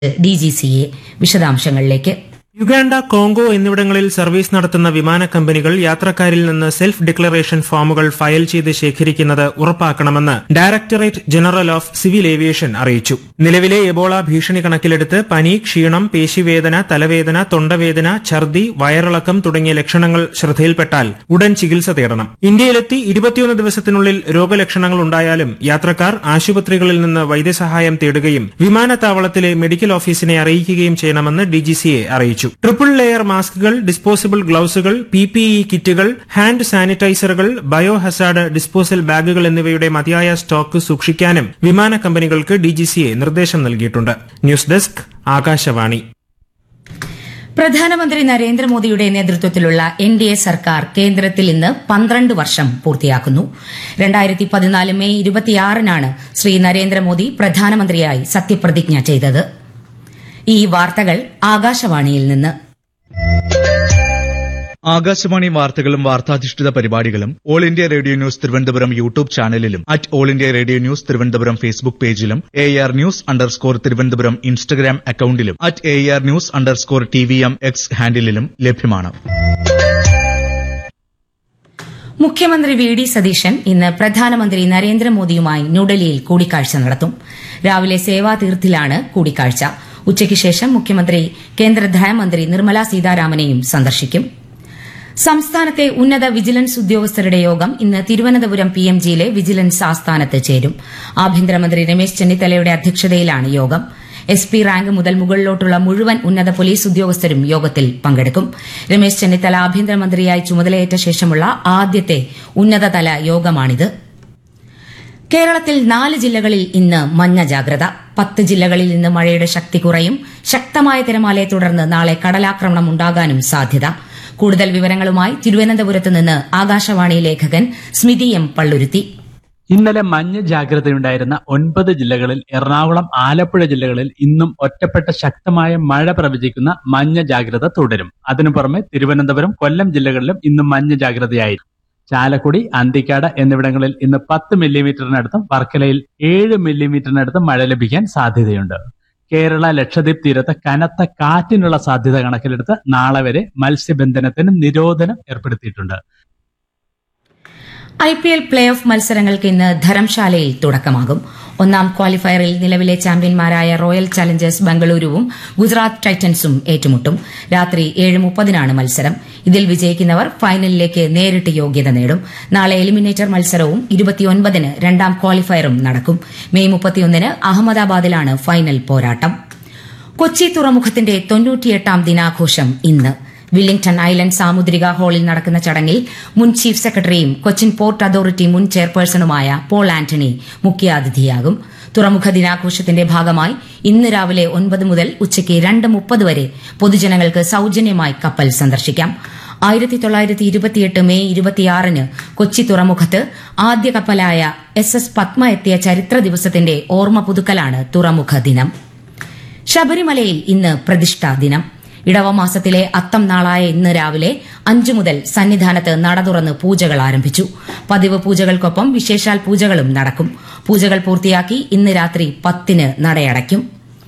DGCA വിശദാംശങ്ങളിലേക്ക് Uganda Congo എന്നിവിടങ്ങളിൽ service നടത്തുന്ന വിമാന കമ്പനികൾ യാത്രക്കാരിൽ നിന്ന് സെൽഫ് ഡിക്ലറേഷൻ ഫോമുകൾ ഫയൽ ചെയ്ത് ശേഖരിക്കുന്നത് ഉറപ്പാക്കണമെന്ന് directorate general of civil aviation അറിയിച്ചു നിലവിലെ എബോള ഭീഷണി കണക്കിലെടുത്ത് പനി ക്ഷീണം പേശിവേദന തലവേദന തൊണ്ടവേദന ഛർദി വയറിളക്കം തുടങ്ങിയ ലക്ഷണങ്ങൾ ശ്രദ്ധയിൽപ്പെട്ടാൽ ഉടൻ ചികിത്സ തേടണം ഇന്ത്യയിലെത്തി ഇരുപത്തിയൊന്ന് ദിവസത്തിനുള്ളിൽ രോഗലക്ഷണങ്ങൾ ഉണ്ടായാലും യാത്രക്കാർ ആശുപത്രികളിൽ നിന്ന് വൈദ്യസഹായം തേടുകയും വിമാനത്താവളത്തിലെ മെഡിക്കൽ ഓഫീസിനെ അറിയിക്കുകയും ചെയ്യണമെന്ന് ഡിജിസിഎ അറിയിച്ചു ട്രിപ്പിൾ ലെയർ മാസ്കുകൾ ഡിസ്പോസിബിൾ ഗ്ലൌസുകൾ പി പി ഇ കിറ്റുകൾ ഹാൻഡ് സാനിറ്റൈസറുകൾ ബയോ ഹസാർഡ് ഡിസ്പോസൽ ബാഗുകൾ എന്നിവയുടെ മതിയായ സ്റ്റോക്ക് സൂക്ഷിക്കാനും വിമാന കമ്പനികൾക്ക് ഡിജിസിഎ നിർദ്ദേശം നൽകിയിട്ടുണ്ട് ന്യൂസ് ഡെസ്ക് ആകാശവാണി പ്രധാനമന്ത്രി നരേന്ദ്രമോദിയുടെ നേതൃത്വത്തിലുള്ള എൻ ഡി എ സർക്കാർ കേന്ദ്രത്തിൽ ഇന്ന് പന്ത്രണ്ട് വർഷം പൂർത്തിയാക്കുന്നു രണ്ടായിരത്തി പതിനാല് മെയ് ഇരുപത്തിയാറിനാണ് ശ്രീ നരേന്ദ്രമോദി പ്രധാനമന്ത്രിയായി സത്യപ്രതിജ്ഞ ചെയ്തത് ഈ വാർത്തകൾ ആകാശവാണിയിൽ നിന്ന് ആകാശവാണി വാർത്തകളും വാർത്താധിഷ്ഠിത പരിപാടികളും all India radio news Thiruvananthapuram YouTube ചാനലിലും at all India radio news Thiruvananthapuram Facebook പേജിലും A R news underscore Thiruvananthapuram Instagram അക്കൌണ്ടിലും at A R news underscore T V M X ഹാൻഡിലും ലഭ്യമാണ് മുഖ്യമന്ത്രി വി ഡി സതീശൻ ഇന്ന് പ്രധാനമന്ത്രി നരേന്ദ്രമോദിയുമായി ന്യൂഡൽഹിയിൽ കൂടിക്കാഴ്ച നടത്തും രാവിലെ സേവാതീർത്ഥിലാണ് കൂടിക്കാഴ്ച ഉച്ചയ്ക്ക് ശേഷം മുഖ്യമന്ത്രി കേന്ദ്ര ധനമന്ത്രി നിർമ്മല സീതാരാമനെയും സന്ദർശിക്കും സംസ്ഥാനത്തെ ഉന്നത വിജിലൻസ് ഉദ്യോഗസ്ഥരുടെ യോഗം ഇന്ന് തിരുവനന്തപുരം പി എം ജിയിലെ വിജിലൻസ് ആസ്ഥാനത്ത് ചേരും ആഭ്യന്തരമന്ത്രി രമേശ് ചെന്നിത്തലയുടെ അധ്യക്ഷതയിലാണ് യോഗം എസ് പി റാങ്ക് മുതൽ മുകളിലോട്ടുള്ള മുഴുവൻ ഉന്നത പോലീസ് ഉദ്യോഗസ്ഥരും യോഗത്തിൽ പങ്കെടുക്കും രമേശ് ചെന്നിത്തല ആഭ്യന്തരമന്ത്രിയായി ചുമതലയേറ്റ ശേഷമുള്ള ആദ്യത്തെ ഉന്നതതല യോഗമാണിത് കേരളത്തിൽ നാല് ജില്ലകളിൽ ഇന്ന് മഞ്ഞ ജാഗ്രത പത്ത് ജില്ലകളിൽ ഇന്ന് മഴയുടെ ശക്തി കുറയും ശക്തമായ തിരമാലയെ തുടർന്ന് നാളെ കടലാക്രമണം ഉണ്ടാകാനും സാധ്യത കൂടുതൽ വിവരങ്ങളുമായി തിരുവനന്തപുരത്ത് നിന്ന് ആകാശവാണി ലേഖകൻ സ്മിതി എം പള്ളുരുത്തി ഇന്നലെ മഞ്ഞ ജാഗ്രതയുണ്ടായിരുന്ന ഒൻപത് ജില്ലകളിൽ എറണാകുളം ആലപ്പുഴ ജില്ലകളിൽ ഇന്നും ഒറ്റപ്പെട്ട ശക്തമായ മഴ പ്രവചിക്കുന്ന മഞ്ഞ ജാഗ്രത തുടരും അതിനു പുറമെ തിരുവനന്തപുരം കൊല്ലം ജില്ലകളിലും ഇന്നും മഞ്ഞ ജാഗ്രതയായിരിക്കും ചാലക്കുടി അന്തിക്കാട് എന്നിവിടങ്ങളിൽ ഇന്ന് പത്ത് മില്ലിമീറ്ററിനടുത്തും വർക്കലയിൽ ഏഴ് മില്ലിമീറ്ററിനടുത്തും മഴ ലഭിക്കാൻ സാധ്യതയുണ്ട് കേരള ലക്ഷദ്വീപ് തീരത്ത് കനത്ത കാറ്റിനുള്ള സാധ്യത കണക്കിലെടുത്ത് നാളെ വരെ മത്സ്യബന്ധനത്തിന് നിരോധനം ഏർപ്പെടുത്തിയിട്ടുണ്ട് I P L play off മത്സരങ്ങൾക്ക് ഇന്ന് ധരംശാലയിൽ തുടക്കമാകും ഒന്നാം ക്വാളിഫയറിൽ നിലവിലെ ചാമ്പ്യന്മാരായ റോയൽ ചലഞ്ചേഴ്സ് ബംഗളൂരുവും ഗുജറാത്ത് ടൈറ്റൻസും ഏറ്റുമുട്ടും രാത്രി ഏഴ് മുപ്പതിനാണ് മത്സരം ഇതിൽ വിജയിക്കുന്നവർ ഫൈനലിലേക്ക് നേരിട്ട് യോഗ്യത നേടും നാളെ എലിമിനേറ്റർ മത്സരവും ഇരുപത്തിയൊൻപതിന് രണ്ടാം ക്വാളിഫയറും നടക്കും മെയ് മുപ്പത്തിയൊന്നിന് അഹമ്മദാബാദിലാണ് ഫൈനൽ പോരാട്ടം കൊച്ചി തുറമുഖത്തിന്റെ തൊണ്ണൂറ്റിയെട്ടാം ദിനാഘോഷം ഇന്ന് വില്ലിംഗ്ടൺ ഐലൻഡ് സാമുദ്രിക ഹാളിൽ നടക്കുന്ന ചടങ്ങിൽ മുൻ ചീഫ് സെക്രട്ടറിയും കൊച്ചിൻ പോർട്ട് അതോറിറ്റി മുൻ ചെയർപേഴ്സണുമായ പോൾ ആന്റണി മുഖ്യാതിഥിയാകും തുറമുഖ ദിനാഘോഷത്തിന്റെ ഭാഗമായി ഇന്ന് രാവിലെ ഒൻപത് മുതൽ ഉച്ചയ്ക്ക് രണ്ട് മുപ്പത് വരെ പൊതുജനങ്ങൾക്ക് സൌജന്യമായി കപ്പൽ സന്ദർശിക്കാം ആയിരത്തി തൊള്ളായിരത്തി ഇരുപത്തിയെട്ട് മെയ് ഇരുപത്തിയാറിന് കൊച്ചി തുറമുഖത്ത് ആദ്യ കപ്പലായ എസ് എസ് പത്മ എത്തിയ ചരിത്ര ദിവസത്തിന്റെ ഓർമ്മ പുതുക്കലാണ് തുറമുഖ ദിനം ശബരിമലയിൽ ഇന്ന് പ്രതിഷ്ഠാ ദിനം ഇടവമാസത്തിലെ അത്തം നാളായ ഇന്ന് രാവിലെ അഞ്ചു മുതൽ സന്നിധാനത്ത് നട തുറന്ന് പൂജകൾ ആരംഭിച്ചു പതിവ് പൂജകൾക്കൊപ്പം വിശേഷാൽ പൂജകളും നടക്കും പൂജകൾ പൂർത്തിയാക്കി ഇന്ന് രാത്രി പത്തിന് നടയടയ്ക്കും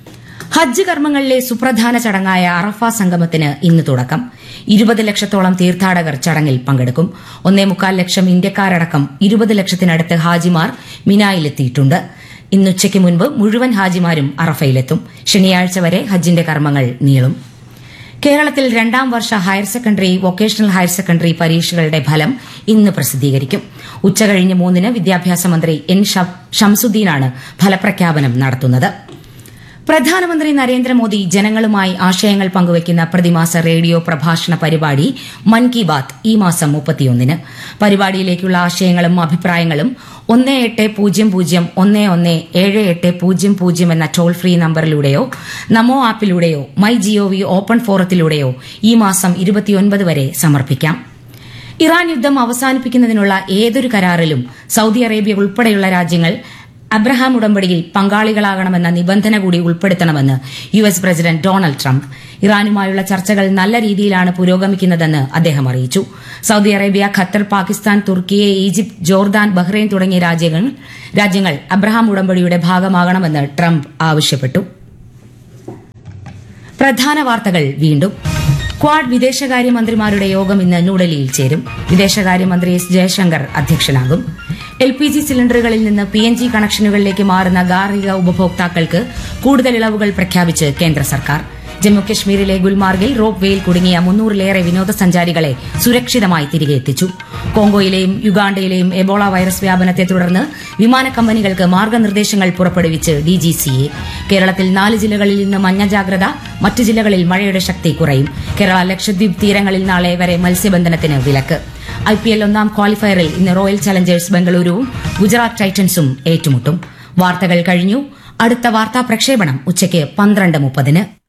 ഹജ്ജ് കർമ്മങ്ങളിലെ സുപ്രധാന ചടങ്ങായ അറഫ സംഗമത്തിന് ഇന്ന് തുടക്കം ഇരുപത് ലക്ഷത്തോളം തീർത്ഥാടകർ ചടങ്ങിൽ പങ്കെടുക്കും ഒന്നേ മുക്കാൽ ലക്ഷം ഇന്ത്യക്കാരടക്കം ഇരുപത് ലക്ഷത്തിനടുത്ത് ഹാജിമാർ മിനായിലെത്തിയിട്ടുണ്ട് ഇന്നുച്ചയ്ക്ക് മുൻപ് മുഴുവൻ ഹാജിമാരും അറഫയിലെത്തും ശനിയാഴ്ച വരെ ഹജ്ജിന്റെ കർമ്മങ്ങൾ നീളും കേരളത്തിൽ രണ്ടാം വർഷ higher secondary vocational higher secondary പരീക്ഷകളുടെ ഫലം ഇന്ന് പ്രസിദ്ധീകരിക്കും ഉച്ചകഴിഞ്ഞ് മൂന്നിന് വിദ്യാഭ്യാസ മന്ത്രി എൻ ഷംസുദ്ദീനാണ് ഫലപ്രഖ്യാപനം നടത്തുന്നത് പ്രധാനമന്ത്രി നരേന്ദ്രമോദി ജനങ്ങളുമായി ആശയങ്ങൾ പങ്കുവയ്ക്കുന്ന പ്രതിമാസ റേഡിയോ പ്രഭാഷണ പരിപാടി മൻ കി ബാത്ത് ഈ മാസം മുപ്പത്തിയൊന്നിന് പരിപാടിയിലേക്കുള്ള ആശയങ്ങളും അഭിപ്രായങ്ങളും ഒന്ന് എട്ട് പൂജ്യം പൂജ്യം ഒന്ന് ഒന്ന് ഏഴ് എട്ട് പൂജ്യം പൂജ്യം എന്ന ടോൾ ഫ്രീ നമ്പറിലൂടെയോ നമോ ആപ്പിലൂടെയോ മൈ ജിഒവി ഓപ്പൺ ഫോറത്തിലൂടെയോ ഈ മാസം ഇരുപത്തിയൊൻപത് വരെ സമർപ്പിക്കാം ഇറാൻ യുദ്ധം അവസാനിപ്പിക്കുന്നതിനുള്ള ഏതൊരു കരാറിലും സൌദി അറേബ്യ ഉൾപ്പെടെയുള്ള രാജ്യങ്ങൾ അബ്രഹാം ഉടമ്പടിയിൽ പങ്കാളികളാകണമെന്ന നിബന്ധന കൂടി ഉൾപ്പെടുത്തണമെന്ന് U S president Donald Trump ഇറാനുമായുള്ള ചർച്ചകൾ നല്ല രീതിയിലാണ് പുരോഗമിക്കുന്നതെന്ന് അദ്ദേഹം അറിയിച്ചു സൌദി അറേബ്യ ഖത്തർ പാകിസ്ഥാൻ തുർക്കി ഈജിപ്ത് ജോർദാൻ ബഹ്റൈൻ തുടങ്ങിയ രാജ്യങ്ങൾ രാജ്യങ്ങൾ അബ്രഹാം ഉടമ്പടിയുടെ ഭാഗമാകണമെന്ന് ട്രംപ് ആവശ്യപ്പെട്ടു പ്രധാന വാർത്തകൾ വീണ്ടും ക്വാഡ് വിദേശകാര്യമന്ത്രിമാരുടെ യോഗം ഇന്ന് ന്യൂഡൽഹിയിൽ ചേരും വിദേശകാര്യമന്ത്രി എസ് ജയശങ്കർ അധ്യക്ഷനാകും എൽ പി ജി സിലിണ്ടറുകളിൽ നിന്ന് പി എൻ ജി കണക്ഷനുകളിലേക്ക് മാറുന്ന ഗാർഹിക ഉപഭോക്താക്കൾക്ക് കൂടുതൽ ഇളവുകൾ പ്രഖ്യാപിച്ച് കേന്ദ്ര സർക്കാർ ജമ്മുകശ്മീരിലെ ഗുൽമാർഗിൽ റോപ്പ് വേയിൽ കുടുങ്ങിയ മുന്നൂറിലേറെ വിനോദസഞ്ചാരികളെ സുരക്ഷിതമായി തിരികെ എത്തിച്ചു കോങ്കോയിലെയും യുഗാണ്ടയിലെയും എബോള വൈറസ് വ്യാപനത്തെ തുടർന്ന് വിമാന കമ്പനികൾക്ക് മാർഗനിർദ്ദേശങ്ങൾ പുറപ്പെടുവിച്ച് ഡിജിസിഎ കേരളത്തിൽ നാല് ജില്ലകളിൽ ഇന്ന് മഞ്ഞ ജാഗ്രത മറ്റ് ജില്ലകളിൽ മഴയുടെ ശക്തി കുറയും കേരള ലക്ഷദ്വീപ് തീരങ്ങളിൽ നാളെ വരെ മത്സ്യബന്ധനത്തിന് വിലക്ക് ഐ പി എൽ ഒന്നാം ക്വാളിഫയറിൽ ഇന്ന് റോയൽ ചലഞ്ചേഴ്സ് ബംഗളൂരുവും ഗുജറാത്ത് ടൈറ്റൻസും ഏറ്റുമുട്ടും വാർത്തകൾ കഴിഞ്ഞു അടുത്ത വാർത്താ പ്രക്ഷേപണം ഉച്ചയ്ക്ക് പന്ത്രണ്ട് മുപ്പതിന്